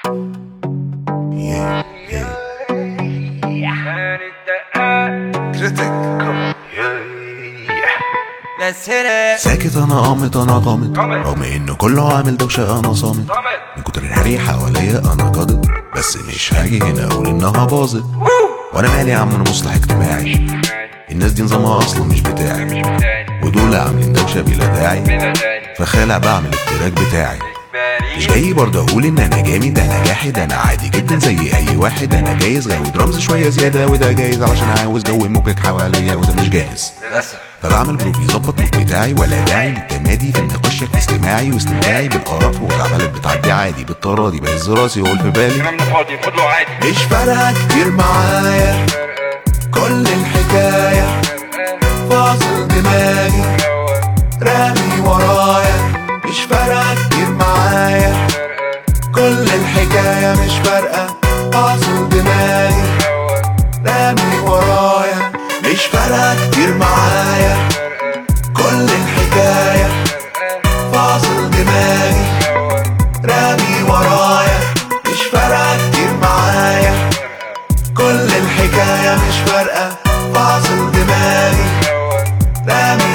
Yeah, yeah. كريتيك Let's hit it ساكت انا قامت انا غامض رغم انه كله عامل دوشه انا صامت من كتر الهري حواليا انا قاضد بس مش هاجي هنا اقول انها باظت وانا مالي يا عم انا مصلح اجتماعي الناس دي نظامها اصلا مش بتاعي ودول عاملين دوشه بلا داعي فخالع بعمل التراك بتاعي مش جاي برضه اقول ان انا جامد انا جاحد انا عادي جدا زي اي واحد انا جايز غاوي درامز شويه زياده وده جايز علشان عاوز جو موجك حواليا وده مش جاهز للاسف فبعمل بروف يظبط المود بتاعي ولا داعي للتمادي في النقاش الاستماعي واستمتاعي بالاراء والعملات بتعدي عادي بالطرادي بهز راسي واقول في بالي كلامنا فاضي خد له عادي مش فارقة كتير معايا كل الحكاية فاصل دماغي رامي ورايا مش فارقة كتير معايا كل الحكاية مش فارقة فاصل دماغي رامي ورايا مش فارقة كتير معايا كل الحكاية فاصل دماغي رامي ورايا مش فارقة كتير معايا كل الحكاية مش فارقة فاصل دماغي رامي